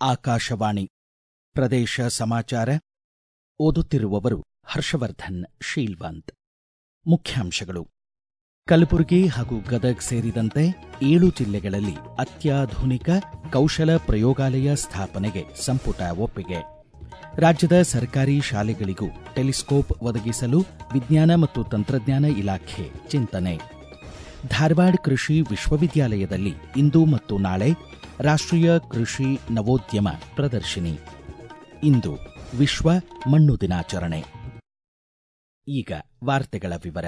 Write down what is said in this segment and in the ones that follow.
ಆಕಾಶವಾಣಿ ಪ್ರದೇಶ ಸಮಾಚಾರ ಓದುತ್ತಿರುವವರು ಹರ್ಷವರ್ಧನ್ ಶೀಲ್ವಂತ್ ಮುಖ್ಯಾಂಶಗಳು ಕಲಬುರಗಿ ಹಾಗೂ ಗದಗ್ ಸೇರಿದಂತೆ ಏಳು ಜಿಲ್ಲೆಗಳಲ್ಲಿ ಅತ್ಯಾಧುನಿಕ ಕೌಶಲ ಪ್ರಯೋಗಾಲಯ ಸ್ಥಾಪನೆಗೆ ಸಂಪುಟ ಒಪ್ಪಿಗೆ ರಾಜ್ಯದ ಸರ್ಕಾರಿ ಶಾಲೆಗಳಿಗೂ ಟೆಲಿಸ್ಕೋಪ್ ಒದಗಿಸಲು ವಿಜ್ಞಾನ ಮತ್ತು ತಂತ್ರಜ್ಞಾನ ಇಲಾಖೆ ಚಿಂತನೆ ಧಾರವಾಡ ಕೃಷಿ ವಿಶ್ವವಿದ್ಯಾಲಯದಲ್ಲಿ ಇಂದು ಮತ್ತು ನಾಳೆ ರಾಷ್ಟ್ರೀಯ ಕೃಷಿ ನವೋದ್ಯಮ ಪ್ರದರ್ಶಿನಿ ಇಂದು ವಿಶ್ವ ಮಣ್ಣು ದಿನಾಚರಣೆ ಈಗ ವಾರ್ತೆಗಳ ವಿವರ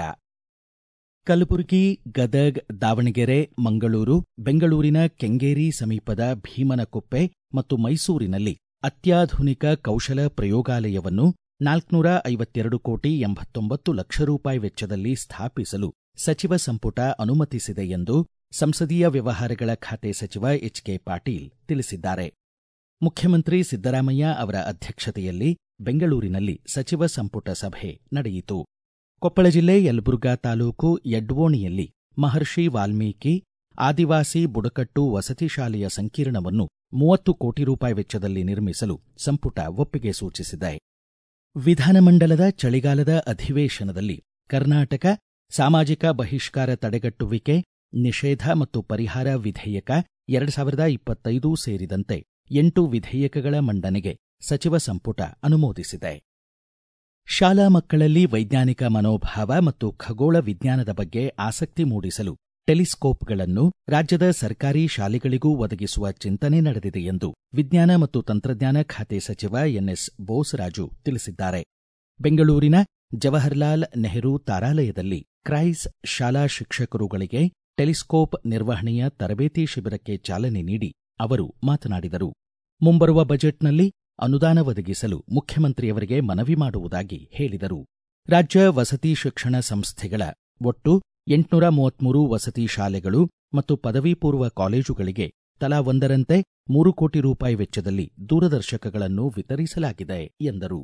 ಕಲಬುರಗಿ ಗದಗ್ ದಾವಣಗೆರೆ ಮಂಗಳೂರು ಬೆಂಗಳೂರಿನ ಕೆಂಗೇರಿ ಸಮೀಪದ ಭೀಮನಕೊಪ್ಪೆ ಮತ್ತು ಮೈಸೂರಿನಲ್ಲಿ ಅತ್ಯಾಧುನಿಕ ಕೌಶಲ ಪ್ರಯೋಗಾಲಯವನ್ನು ನಾಲ್ಕುನೂರ ಐವತ್ತೆರಡು ಕೋಟಿ ಎಂಬತ್ತೊಂಬತ್ತು ಲಕ್ಷ ರೂಪಾಯಿ ವೆಚ್ಚದಲ್ಲಿ ಸ್ಥಾಪಿಸಲು ಸಚಿವ ಸಂಪುಟ ಅನುಮತಿಸಿದೆ ಎಂದು ಸಂಸದೀಯ ವ್ಯವಹಾರಗಳ ಖಾತೆ ಸಚಿವ ಎಚ್ ಕೆ ಪಾಟೀಲ್ ತಿಳಿಸಿದ್ದಾರೆ ಮುಖ್ಯಮಂತ್ರಿ ಸಿದ್ದರಾಮಯ್ಯ ಅವರ ಅಧ್ಯಕ್ಷತೆಯಲ್ಲಿ ಬೆಂಗಳೂರಿನಲ್ಲಿ ಸಚಿವ ಸಂಪುಟ ಸಭೆ ನಡೆಯಿತು ಕೊಪ್ಪಳ ಜಿಲ್ಲೆ ಯಲಬುರ್ಗಾ ತಾಲೂಕು ಯಡ್ವೋಣಿಯಲ್ಲಿ ಮಹರ್ಷಿ ವಾಲ್ಮೀಕಿ ಆದಿವಾಸಿ ಬುಡಕಟ್ಟು ವಸತಿ ಶಾಲೆಯ ಸಂಕೀರ್ಣವನ್ನು ಮೂವತ್ತು ಕೋಟಿ ರೂಪಾಯಿ ವೆಚ್ಚದಲ್ಲಿ ನಿರ್ಮಿಸಲು ಸಂಪುಟ ಒಪ್ಪಿಗೆ ಸೂಚಿಸಿದೆ ವಿಧಾನಮಂಡಲದ ಚಳಿಗಾಲದ ಅಧಿವೇಶನದಲ್ಲಿ ಕರ್ನಾಟಕ ಸಾಮಾಜಿಕ ಬಹಿಷ್ಕಾರ ತಡೆಗಟ್ಟುವಿಕೆ ನಿಷೇಧ ಮತ್ತು ಪರಿಹಾರ ವಿಧೇಯಕ ಎರಡು ಸಾವಿರದ ಇಪ್ಪತ್ತೈದು ಸೇರಿದಂತೆ ಎಂಟು ವಿಧೇಯಕಗಳ ಮಂಡನೆಗೆ ಸಚಿವ ಸಂಪುಟ ಅನುಮೋದಿಸಿದೆ ಶಾಲಾ ಮಕ್ಕಳಲ್ಲಿ ವೈಜ್ಞಾನಿಕ ಮನೋಭಾವ ಮತ್ತು ಖಗೋಳ ವಿಜ್ಞಾನದ ಬಗ್ಗೆ ಆಸಕ್ತಿ ಮೂಡಿಸಲು ಟೆಲಿಸ್ಕೋಪ್ಗಳನ್ನು ರಾಜ್ಯದ ಸರ್ಕಾರಿ ಶಾಲೆಗಳಿಗೂ ಒದಗಿಸುವ ಚಿಂತನೆ ನಡೆದಿದೆ ಎಂದು ವಿಜ್ಞಾನ ಮತ್ತು ತಂತ್ರಜ್ಞಾನ ಖಾತೆ ಸಚಿವ ಎನ್ಎಸ್ ಬೋಸರಾಜು ತಿಳಿಸಿದ್ದಾರೆ ಬೆಂಗಳೂರಿನ ಜವಾಹರ್ಲಾಲ್ ನೆಹರು ತಾರಾಲಯದಲ್ಲಿ ಕ್ರೈಸ್ ಶಾಲಾ ಶಿಕ್ಷಕರುಗಳಿಗೆ ಟೆಲಿಸ್ಕೋಪ್ ನಿರ್ವಹಣೆಯ ತರಬೇತಿ ಶಿಬಿರಕ್ಕೆ ಚಾಲನೆ ನೀಡಿ ಅವರು ಮಾತನಾಡಿದರು ಮುಂಬರುವ ಬಜೆಟ್ನಲ್ಲಿ ಅನುದಾನ ಒದಗಿಸಲು ಮುಖ್ಯಮಂತ್ರಿಯವರಿಗೆ ಮನವಿ ಮಾಡುವುದಾಗಿ ಹೇಳಿದರು ರಾಜ್ಯ ವಸತಿ ಶಿಕ್ಷಣ ಸಂಸ್ಥೆಗಳ ಒಟ್ಟು ಎಂಟುನೂರ ಮೂವತ್ಮೂರು ವಸತಿ ಶಾಲೆಗಳು ಮತ್ತು ಪದವಿ ಪೂರ್ವ ಕಾಲೇಜುಗಳಿಗೆ ತಲಾ ಒಂದರಂತೆ ಮೂರು ಕೋಟಿ ರೂಪಾಯಿ ವೆಚ್ಚದಲ್ಲಿ ದೂರದರ್ಶಕಗಳನ್ನು ವಿತರಿಸಲಾಗಿದೆ ಎಂದರು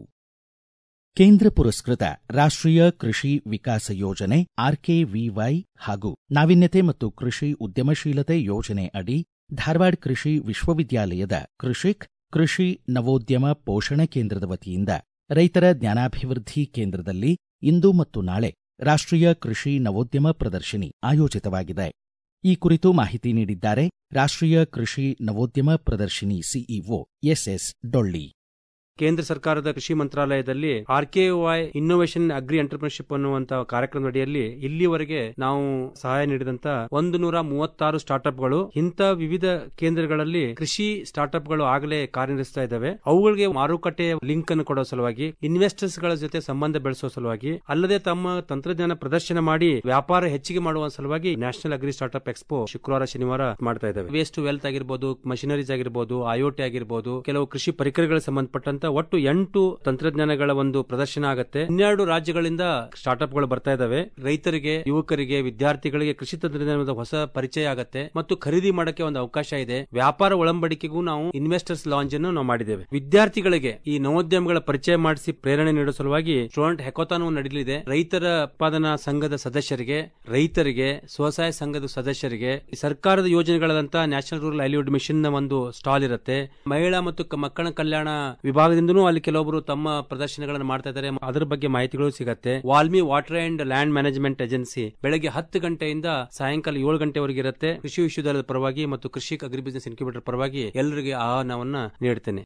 ಕೇಂದ್ರ ಪುರಸ್ಕೃತ ರಾಷ್ಟ್ರೀಯ ಕೃಷಿ ವಿಕಾಸ ಯೋಜನೆ ಆರ್ಕೆವಿವೈ ಹಾಗೂ ನಾವೀನ್ಯತೆ ಮತ್ತು ಕೃಷಿ ಉದ್ಯಮಶೀಲತೆ ಯೋಜನೆ ಅಡಿ ಧಾರವಾಡ ಕೃಷಿ ವಿಶ್ವವಿದ್ಯಾಲಯದ ಕೃಷಿಕ್ ಕೃಷಿ ನವೋದ್ಯಮ ಪೋಷಣ ಕೇಂದ್ರದ ವತಿಯಿಂದ ರೈತರ ಜ್ಞಾನಾಭಿವೃದ್ಧಿ ಕೇಂದ್ರದಲ್ಲಿ ಇಂದು ಮತ್ತು ನಾಳೆ ರಾಷ್ಟ್ರೀಯ ಕೃಷಿ ನವೋದ್ಯಮ ಪ್ರದರ್ಶಿನಿ ಆಯೋಜಿತವಾಗಿದೆ ಈ ಕುರಿತು ಮಾಹಿತಿ ನೀಡಿದ್ದಾರೆ ರಾಷ್ಟ್ರೀಯ ಕೃಷಿ ನವೋದ್ಯಮ ಪ್ರದರ್ಶಿನಿ ಸಿಇಒ ಎಸ್ಎಸ್ ಡೊಳ್ಳಿ ಕೇಂದ್ರ ಸರ್ಕಾರದ ಕೃಷಿ ಮಂತ್ರಾಲಯದಲ್ಲಿ ಆರ್ಕೆವೈ ಇನ್ನೋವೇಷನ್ ಅಗ್ರಿ ಎಂಟರ್ಪ್ರಿನರ್ಶಿಪ್ ಅನ್ನುವಂತ ಕಾರ್ಯಕ್ರಮದ ಅಡಿಯಲ್ಲಿ ಇಲ್ಲಿವರೆಗೆ ನಾವು ಸಹಾಯ ನೀಡಿದಂತ ಒಂದು ನೂರ ಮೂವತ್ತಾರು ಸ್ಟಾರ್ಟ್ಅಪ್ಗಳು ಇಂಥ ವಿವಿಧ ಕೇಂದ್ರಗಳಲ್ಲಿ ಕೃಷಿ ಸ್ಟಾರ್ಟ್ಅಪ್ಗಳು ಆಗಲೇ ಕಾರ್ಯನಿರ್ವಹಿಸ್ತಾ ಇದ್ದಾವೆ ಅವುಗಳಿಗೆ ಮಾರುಕಟ್ಟೆಯ ಲಿಂಕ್ ಅನ್ನು ಕೊಡೋ ಸಲುವಾಗಿ ಇನ್ವೆಸ್ಟರ್ಸ್ ಗಳ ಜೊತೆ ಸಂಬಂಧ ಬೆಳೆಸುವ ಸಲುವಾಗಿ ಅಲ್ಲದೆ ತಮ್ಮ ತಂತ್ರಜ್ಞಾನ ಪ್ರದರ್ಶನ ಮಾಡಿ ವ್ಯಾಪಾರ ಹೆಚ್ಚಿಗೆ ಮಾಡುವ ಸಲುವಾಗಿ ನ್ಯಾಷನಲ್ ಅಗ್ರಿ ಸ್ಟಾರ್ಟ್ಅಪ್ ಎಕ್ಸ್ಪೋ ಶುಕ್ರವಾರ ಶನಿವಾರ ಮಾಡ್ತಾ ಇದ್ದಾವೆ ವೇಸ್ಟ್ ವೆಲ್ತ್ ಆಗಿರ್ಬೋದು ಮಷಿನರೀಸ್ ಆಗಿರ್ಬೋದು ಐಒಟಿ ಆಗಿರ್ಬೋದು ಕೆಲವು ಕೃಷಿ ಪರಿಕರಗಳಿಗೆ ಸಂಬಂಧಪಟ್ಟಂತ ಒಟ್ಟು ಎಂಟು ತಂತ್ರಜ್ಞಾನಗಳ ಒಂದು ಪ್ರದರ್ಶನ ಆಗುತ್ತೆ ಹನ್ನೆರಡು ರಾಜ್ಯಗಳಿಂದ ಸ್ಟಾರ್ಟ್ಅಪ್ ಗಳು ಬರ್ತಾ ಇದಾವೆ ರೈತರಿಗೆ ಯುವಕರಿಗೆ ವಿದ್ಯಾರ್ಥಿಗಳಿಗೆ ಕೃಷಿ ತಂತ್ರಜ್ಞಾನದ ಹೊಸ ಪರಿಚಯ ಆಗತ್ತೆ ಮತ್ತು ಖರೀದಿ ಮಾಡಕ್ಕೆ ಒಂದು ಅವಕಾಶ ಇದೆ ವ್ಯಾಪಾರ ಒಳಂಬಡಿಕೆಗೂ ನಾವು ಇನ್ವೆಸ್ಟರ್ಸ್ ಲಾಂಚ್ ಅನ್ನು ನಾವು ಮಾಡಿದ್ದೇವೆ ವಿದ್ಯಾರ್ಥಿಗಳಿಗೆ ಈ ನವೋದ್ಯಮಗಳ ಪರಿಚಯ ಮಾಡಿಸಿ ಪ್ರೇರಣೆ ನೀಡುವ ಸಲುವಾಗಿ ಸ್ಟೂಡೆಂಟ್ ಹೆಕೋತಾನು ನಡೆಯಲಿದೆ ರೈತರ ಉತ್ಪಾದನಾ ಸಂಘದ ಸದಸ್ಯರಿಗೆ ರೈತರಿಗೆ ಸ್ವಸಹಾಯ ಸಂಘದ ಸದಸ್ಯರಿಗೆ ಸರ್ಕಾರದ ಯೋಜನೆಗಳಾದಂತ ನ್ಯಾಷನಲ್ ರೂರಲ್ ಲೈವ್ಲಿಹುಡ್ ಮಿಷನ್ ನ ಒಂದು ಸ್ಟಾಲ್ ಇರುತ್ತೆ ಮಹಿಳಾ ಮತ್ತು ಮಕ್ಕಳ ಕಲ್ಯಾಣ ವಿಭಾಗದಿಂದನೂ ಅಲ್ಲಿ ಕೆಲವೊಬ್ಬರು ತಮ್ಮ ಪ್ರದರ್ಶನಗಳನ್ನು ಮಾಡ್ತಾ ಇದ್ದಾರೆ ಅದರ ಬಗ್ಗೆ ಮಾಹಿತಿಗಳು ಸಿಗತ್ತೆ WALMI water and land management agency ಬೆಳಗ್ಗೆ ಹತ್ತು ಗಂಟೆಯಿಂದ ಸಾಯಂಕಾಲ ಏಳು ಗಂಟೆವರೆಗೆ ಇರುತ್ತೆ ಕೃಷಿ ವಿಶ್ವವಿದ್ಯಾಲಯದ ಪರವಾಗಿ ಮತ್ತು ಕೃಷಿ ಅಗ್ರಿ ಬಿಸಿನೆಸ್ ಇನ್ಕ್ಯುಬೇಟರ್ ಪರವಾಗಿ ಎಲ್ಲರಿಗೆ ಆಹ್ವಾನವನ್ನ ನೀಡುತ್ತೇನೆ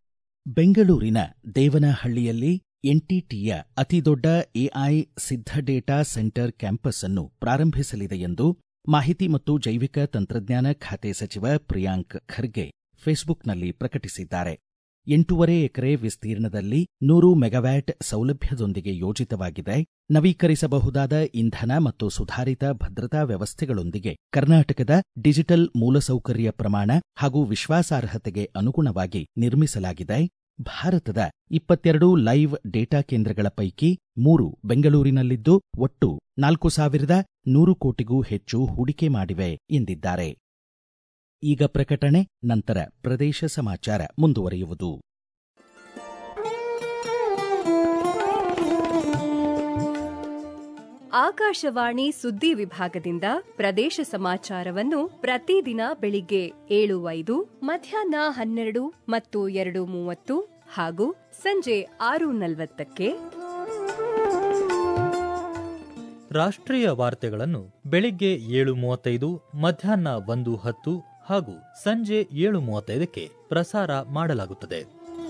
ಬೆಂಗಳೂರಿನ ದೇವನಹಳ್ಳಿಯಲ್ಲಿ ಎನ್ಟಿಟಿಯ ಅತಿದೊಡ್ಡ ಎಐ ಸಿದ್ಧ ಡೇಟಾ ಸೆಂಟರ್ ಕ್ಯಾಂಪಸ್ ಅನ್ನು ಪ್ರಾರಂಭಿಸಲಿದೆ ಎಂದು ಮಾಹಿತಿ ಮತ್ತು ಜೈವಿಕ ತಂತ್ರಜ್ಞಾನ ಖಾತೆ ಸಚಿವ ಪ್ರಿಯಾಂಕ್ ಖರ್ಗೆ ಫೇಸ್ಬುಕ್ನಲ್ಲಿ ಪ್ರಕಟಿಸಿದ್ದಾರೆ ಎಂಟೂವರೆ ಎಕರೆ ವಿಸ್ತೀರ್ಣದಲ್ಲಿ ನೂರು ಮೆಗಾವ್ಯಾಟ್ ಸೌಲಭ್ಯದೊಂದಿಗೆ ಯೋಜಿತವಾಗಿದೆ ನವೀಕರಿಸಬಹುದಾದ ಇಂಧನ ಮತ್ತು ಸುಧಾರಿತ ಭದ್ರತಾ ವ್ಯವಸ್ಥೆಗಳೊಂದಿಗೆ ಕರ್ನಾಟಕದ ಡಿಜಿಟಲ್ ಮೂಲಸೌಕರ್ಯ ಪ್ರಮಾಣ ಹಾಗೂ ವಿಶ್ವಾಸಾರ್ಹತೆಗೆ ಅನುಗುಣವಾಗಿ ನಿರ್ಮಿಸಲಾಗಿದೆ ಭಾರತದ ಇಪ್ಪತ್ತೆರಡು ಲೈವ್ ಡೇಟಾ ಕೇಂದ್ರಗಳ ಪೈಕಿ ಮೂರು ಬೆಂಗಳೂರಿನಲ್ಲಿದ್ದು ಒಟ್ಟು ನಾಲ್ಕು ಸಾವಿರದ ನೂರು ಕೋಟಿಗೂ ಹೆಚ್ಚು ಹೂಡಿಕೆ ಮಾಡಿವೆ ಎಂದಿದ್ದಾರೆ ಈಗ ಪ್ರಕಟಣೆ ನಂತರ ಪ್ರದೇಶ ಸಮಾಚಾರ ಮುಂದುವರಿಯುವುದು ಆಕಾಶವಾಣಿ ಸುದ್ದಿ ವಿಭಾಗದಿಂದ ಪ್ರದೇಶ ಸಮಾಚಾರವನ್ನು ಪ್ರತಿದಿನ ಬೆಳಿಗ್ಗೆ ಏಳು ಐದು ಮಧ್ಯಾಹ್ನ ಹನ್ನೆರಡು ಮತ್ತು ಎರಡು ಮೂವತ್ತು ಹಾಗೂ ಸಂಜೆ ಆರು ನಲವತ್ತಕ್ಕೆ ರಾಷ್ಟ್ರೀಯ ವಾರ್ತೆಗಳನ್ನು ಬೆಳಿಗ್ಗೆ ಏಳು ಮೂವತ್ತೈದು ಮಧ್ಯಾಹ್ನ ಒಂದು ಹತ್ತು ಹಾಗೂ ಸಂಜೆ ಏಳು ಮೂವತ್ತೈದಕ್ಕೆ ಪ್ರಸಾರ ಮಾಡಲಾಗುತ್ತದೆ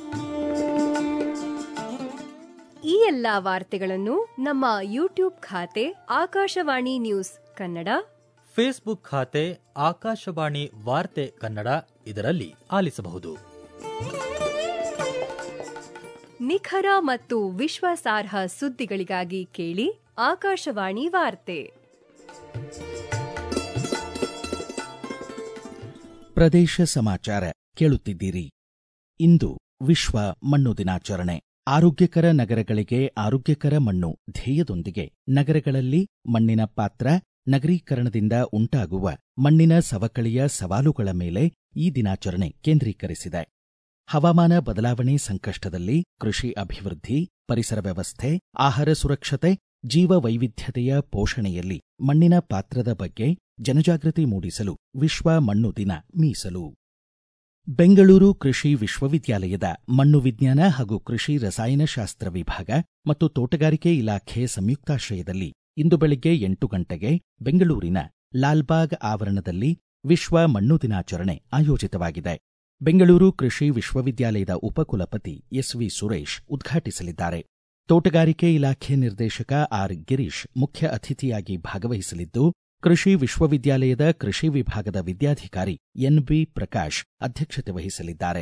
ಈ ಎಲ್ಲಾ ವಾರ್ತೆಗಳನ್ನು ನಮ್ಮ ಯೂಟ್ಯೂಬ್ ಖಾತೆ ಆಕಾಶವಾಣಿ ನ್ಯೂಸ್ ಕನ್ನಡ ಫೇಸ್ಬುಕ್ ಖಾತೆ ಆಕಾಶವಾಣಿ ವಾರ್ತೆ ಕನ್ನಡ ಇದರಲ್ಲಿ ಆಲಿಸಬಹುದು ನಿಖರ ಮತ್ತು ವಿಶ್ವಾಸಾರ್ಹ ಸುದ್ದಿಗಳಿಗಾಗಿ ಕೇಳಿ ಆಕಾಶವಾಣಿ ವಾರ್ತೆ ಪ್ರದೇಶ ಸಮಾಚಾರ ಕೇಳುತ್ತಿದ್ದೀರಿ ಇಂದು ವಿಶ್ವ ಮಣ್ಣು ದಿನಾಚರಣೆ ಆರೋಗ್ಯಕರ ನಗರಗಳಿಗೆ ಆರೋಗ್ಯಕರ ಮಣ್ಣು ಧ್ಯೇಯದೊಂದಿಗೆ ನಗರಗಳಲ್ಲಿ ಮಣ್ಣಿನ ಪಾತ್ರ ನಗರೀಕರಣದಿಂದ ಉಂಟಾಗುವ ಮಣ್ಣಿನ ಸವಕಳಿಯ ಸವಾಲುಗಳ ಮೇಲೆ ಈ ದಿನಾಚರಣೆ ಕೇಂದ್ರೀಕರಿಸಿದೆ ಹವಾಮಾನ ಬದಲಾವಣೆ ಸಂಕಷ್ಟದಲ್ಲಿ ಕೃಷಿ ಅಭಿವೃದ್ಧಿ ಪರಿಸರ ವ್ಯವಸ್ಥೆ ಆಹಾರ ಸುರಕ್ಷತೆ ಜೀವ ವೈವಿಧ್ಯತೆಯ ಪೋಷಣೆಯಲ್ಲಿ ಮಣ್ಣಿನ ಪಾತ್ರದ ಬಗ್ಗೆ ಜನಜಾಗೃತಿ ಮೂಡಿಸಲು ವಿಶ್ವ ಮಣ್ಣು ದಿನ ಮೀಸಲು ಬೆಂಗಳೂರು ಕೃಷಿ ವಿಶ್ವವಿದ್ಯಾಲಯದ ಮಣ್ಣು ವಿಜ್ಞಾನ ಹಾಗೂ ಕೃಷಿ ರಸಾಯನಶಾಸ್ತ್ರ ವಿಭಾಗ ಮತ್ತು ತೋಟಗಾರಿಕೆ ಇಲಾಖೆ ಸಂಯುಕ್ತಾಶ್ರಯದಲ್ಲಿ ಇಂದು ಬೆಳಗ್ಗೆ ಎಂಟು ಗಂಟೆಗೆ ಬೆಂಗಳೂರಿನ ಲಾಲ್ಬಾಗ್ ಆವರಣದಲ್ಲಿ ವಿಶ್ವ ಮಣ್ಣು ದಿನಾಚರಣೆ ಆಯೋಜಿತವಾಗಿದೆ ಬೆಂಗಳೂರು ಕೃಷಿ ವಿಶ್ವವಿದ್ಯಾಲಯದ ಉಪಕುಲಪತಿ ಎಸ್ವಿ ಸುರೇಶ್ ಉದ್ಘಾಟಿಸಲಿದ್ದಾರೆ ತೋಟಗಾರಿಕೆ ಇಲಾಖೆ ನಿರ್ದೇಶಕ ಆರ್ ಗಿರೀಶ್ ಮುಖ್ಯ ಅತಿಥಿಯಾಗಿ ಭಾಗವಹಿಸಲಿದ್ದು ಕೃಷಿ ವಿಶ್ವವಿದ್ಯಾಲಯದ ಕೃಷಿ ವಿಭಾಗದ ವಿದ್ಯಾಧಿಕಾರಿ ಎನ್ಬಿ ಪ್ರಕಾಶ್ ಅಧ್ಯಕ್ಷತೆ ವಹಿಸಲಿದ್ದಾರೆ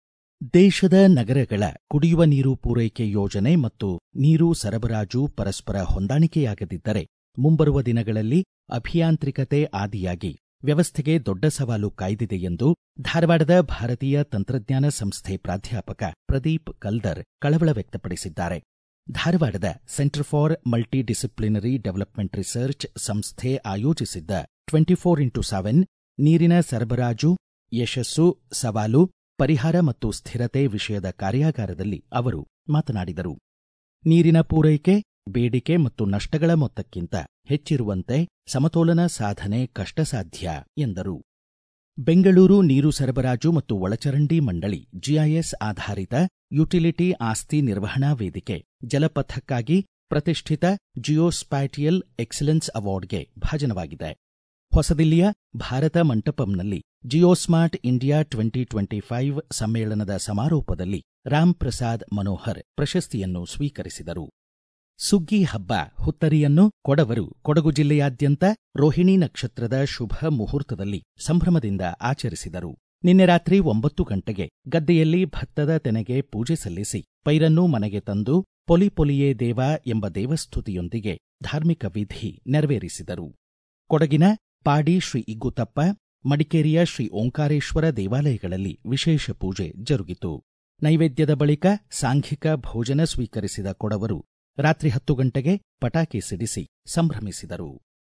ದೇಶದ ನಗರಗಳ ಕುಡಿಯುವ ನೀರು ಪೂರೈಕೆ ಯೋಜನೆ ಮತ್ತು ನೀರು ಸರಬರಾಜು ಪರಸ್ಪರ ಹೊಂದಾಣಿಕೆಯಾಗದಿದ್ದರೆ ಮುಂಬರುವ ದಿನಗಳಲ್ಲಿ ಅಭಿಯಾಂತ್ರಿಕತೆ ಆದಿಯಾಗಿ ವ್ಯವಸ್ಥೆಗೆ ದೊಡ್ಡ ಸವಾಲು ಕಾಯ್ದಿದೆ ಎಂದು ಧಾರವಾಡದ ಭಾರತೀಯ ತಂತ್ರಜ್ಞಾನ ಸಂಸ್ಥೆ ಪ್ರಾಧ್ಯಾಪಕ ಪ್ರದೀಪ್ ಕಲ್ದರ್ ಕಳವಳ ವ್ಯಕ್ತಪಡಿಸಿದ್ದಾರೆ ಧಾರವಾಡದ centre for multidisciplinary development research ಸಂಸ್ಥೆ ಆಯೋಜಿಸಿದ್ದ ಟ್ವೆಂಟಿ ಫೋರ್ ಇಂಟು ಸೆವೆನ್ ನೀರಿನ ಸರಬರಾಜು ಯಶಸ್ಸು ಸವಾಲು ಪರಿಹಾರ ಮತ್ತು ಸ್ಥಿರತೆ ವಿಷಯದ ಕಾರ್ಯಾಗಾರದಲ್ಲಿ ಅವರು ಮಾತನಾಡಿದರು ನೀರಿನ ಪೂರೈಕೆ ಬೇಡಿಕೆ ಮತ್ತು ನಷ್ಟಗಳ ಮೊತ್ತಕ್ಕಿಂತ ಹೆಚ್ಚಿರುವಂತೆ ಸಮತೋಲನ ಸಾಧನೆ ಕಷ್ಟಸಾಧ್ಯ ಎಂದರು ಬೆಂಗಳೂರು ನೀರು ಸರಬರಾಜು ಮತ್ತು ಒಳಚರಂಡಿ ಮಂಡಳಿ ಜಿಐಎಸ್ ಆಧಾರಿತ ಯುಟಿಲಿಟಿ ಆಸ್ತಿ ನಿರ್ವಹಣಾ ವೇದಿಕೆ ಜಲಪಥಕ್ಕಾಗಿ ಪ್ರತಿಷ್ಠಿತ ಜಿಯೋಸ್ಪ್ಯಾಟಿಯಲ್ ಎಕ್ಸಲೆನ್ಸ್ ಅವಾರ್ಡ್ಗೆ ಭಾಜನವಾಗಿದೆ ಹೊಸದಿಲ್ಲಿಯ ಭಾರತ ಮಂಟಪಂನಲ್ಲಿ GeoSmart India twenty twenty five ಸಮ್ಮೇಳನದ ಸಮಾರೋಪದಲ್ಲಿ ರಾಮ್ ಪ್ರಸಾದ್ ಮನೋಹರ್ ಪ್ರಶಸ್ತಿಯನ್ನು ಸ್ವೀಕರಿಸಿದರು ಸುಗ್ಗಿ ಹಬ್ಬ ಹುತ್ತರಿಯನ್ನು ಕೊಡವರು ಕೊಡಗು ಜಿಲ್ಲೆಯಾದ್ಯಂತ ರೋಹಿಣಿ ನಕ್ಷತ್ರದ ಶುಭ ಮುಹೂರ್ತದಲ್ಲಿ ಸಂಭ್ರಮದಿಂದ ಆಚರಿಸಿದರು ನಿನ್ನೆ ರಾತ್ರಿ ಒಂಬತ್ತು ಗಂಟೆಗೆ ಗದ್ದೆಯಲ್ಲಿ ಭತ್ತದ ತೆನೆಗೆ ಪೂಜೆ ಸಲ್ಲಿಸಿ ಪೈರನ್ನು ಮನೆಗೆ ತಂದು ಪೊಲಿ ಪೊಲಿಯೇ ದೇವ ಎಂಬ ದೇವಸ್ತುತಿಯೊಂದಿಗೆ ಧಾರ್ಮಿಕ ವಿಧಿ ನೆರವೇರಿಸಿದರು ಕೊಡಗಿನ ಪಾಡಿ ಶ್ರೀ ಇಗ್ಗುತಪ್ಪ ಮಡಿಕೇರಿಯ ಶ್ರೀ ಓಂಕಾರೇಶ್ವರ ದೇವಾಲಯಗಳಲ್ಲಿ ವಿಶೇಷ ಪೂಜೆ ಜರುಗಿತು ನೈವೇದ್ಯದ ಬಳಿಕ ಸಾಂಘಿಕ ಭೋಜನ ಸ್ವೀಕರಿಸಿದ ಕೊಡವರು ರಾತ್ರಿ ಹತ್ತು ಗಂಟೆಗೆ ಪಟಾಕಿ ಸಿಡಿಸಿ ಸಂಭ್ರಮಿಸಿದರು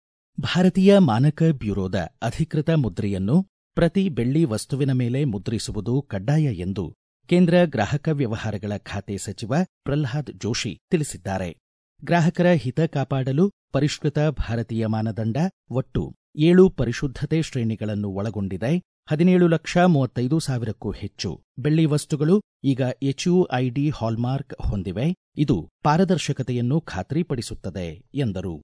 ಭಾರತೀಯ ಮಾನಕ ಬ್ಯೂರೋದ ಅಧಿಕೃತ ಮುದ್ರೆಯನ್ನು ಪ್ರತಿ ಬೆಳ್ಳಿ ವಸ್ತುವಿನ ಮೇಲೆ ಮುದ್ರಿಸುವುದು ಕಡ್ಡಾಯ ಎಂದು ಕೇಂದ್ರ ಗ್ರಾಹಕ ವ್ಯವಹಾರಗಳ ಖಾತೆ ಸಚಿವ ಪ್ರಲ್ಹಾದ್ ಜೋಶಿ ತಿಳಿಸಿದ್ದಾರೆ ಗ್ರಾಹಕರ ಹಿತ ಕಾಪಾಡಲು ಪರಿಷ್ಕೃತ ಭಾರತೀಯ ಮಾನದಂಡ ಒಟ್ಟು ಏಳು ಪರಿಶುದ್ಧತೆ ಶ್ರೇಣಿಗಳನ್ನು ಒಳಗೊಂಡಿದೆ ಹದಿನೇಳು ಲಕ್ಷ ಮೂವತ್ತೈದು ಸಾವಿರಕ್ಕೂ ಹೆಚ್ಚು ಬೆಳ್ಳಿ ವಸ್ತುಗಳು ಈಗ ಎಚ್ಯುಐಡಿ ಹಾಲ್ಮಾರ್ಕ್ ಹೊಂದಿವೆ ಇದು ಪಾರದರ್ಶಕತೆಯನ್ನು ಖಾತ್ರಿಪಡಿಸುತ್ತದೆ ಎಂದರು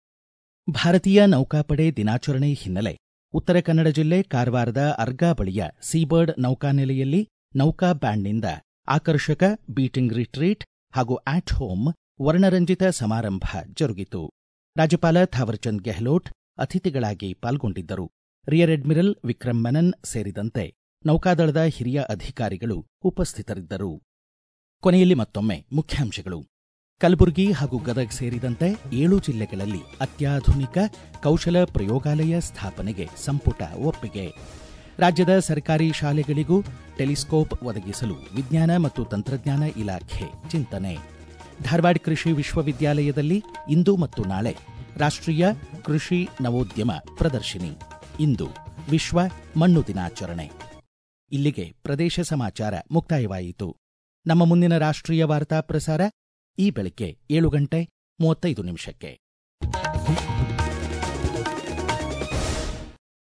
ಭಾರತೀಯ ನೌಕಾಪಡೆ ದಿನಾಚರಣೆ ಹಿನ್ನೆಲೆ ಉತ್ತರ ಕನ್ನಡ ಜಿಲ್ಲೆ ಕಾರವಾರದ ಅರ್ಗಾ ಬಳಿಯ ಸೀಬರ್ಡ್ ನೌಕಾನೆಲೆಯಲ್ಲಿ ನೌಕಾ ಬ್ಯಾಂಡ್ನಿಂದ ಆಕರ್ಷಕ ಬೀಟಿಂಗ್ ರಿಟ್ರೀಟ್ ಹಾಗೂ ಆಟ್ ಹೋಮ್ ವರ್ಣರಂಜಿತ ಸಮಾರಂಭ ಜರುಗಿತು ರಾಜ್ಯಪಾಲ ಥಾವರ್ಚಂದ್ ಗೆಹ್ಲೋಟ್ ಅತಿಥಿಗಳಾಗಿ ಪಾಲ್ಗೊಂಡಿದ್ದರು ರಿಯರ್ ಅಡ್ಮಿರಲ್ ವಿಕ್ರಮ್ ಮೆನನ್ ಸೇರಿದಂತೆ ನೌಕಾದಳದ ಹಿರಿಯ ಅಧಿಕಾರಿಗಳು ಉಪಸ್ಥಿತರಿದ್ದರು ಕೊನೆಯಲ್ಲಿ ಮತ್ತೊಮ್ಮೆ ಮುಖ್ಯಾಂಶಗಳು ಕಲಬುರಗಿ ಹಾಗೂ ಗದಗ್ ಸೇರಿದಂತೆ ಏಳು ಜಿಲ್ಲೆಗಳಲ್ಲಿ ಅತ್ಯಾಧುನಿಕ ಕೌಶಲ ಪ್ರಯೋಗಾಲಯ ಸ್ಥಾಪನೆಗೆ ಸಂಪುಟ ಒಪ್ಪಿಗೆ ರಾಜ್ಯದ ಸರ್ಕಾರಿ ಶಾಲೆಗಳಿಗೂ ಟೆಲಿಸ್ಕೋಪ್ ಒದಗಿಸಲು ವಿಜ್ಞಾನ ಮತ್ತು ತಂತ್ರಜ್ಞಾನ ಇಲಾಖೆ ಚಿಂತನೆ ಧಾರವಾಡ ಕೃಷಿ ವಿಶ್ವವಿದ್ಯಾಲಯದಲ್ಲಿ ಇಂದು ಮತ್ತು ನಾಳೆ ರಾಷ್ಟ್ರೀಯ ಕೃಷಿ ನವೋದ್ಯಮ ಪ್ರದರ್ಶಿನಿ ಇಂದು ವಿಶ್ವ ಮಣ್ಣು ದಿನಾಚರಣೆ ಇಲ್ಲಿಗೆ ಪ್ರದೇಶ ಸಮಾಚಾರ ಮುಕ್ತಾಯವಾಯಿತು ನಮ್ಮ ಮುಂದಿನ ರಾಷ್ಟ್ರೀಯ ವಾರ್ತಾ ಪ್ರಸಾರ ಈ ಬೆಳಗ್ಗೆ ಏಳು ಗಂಟೆ ಮೂವತ್ತೈದು ನಿಮಿಷಕ್ಕೆ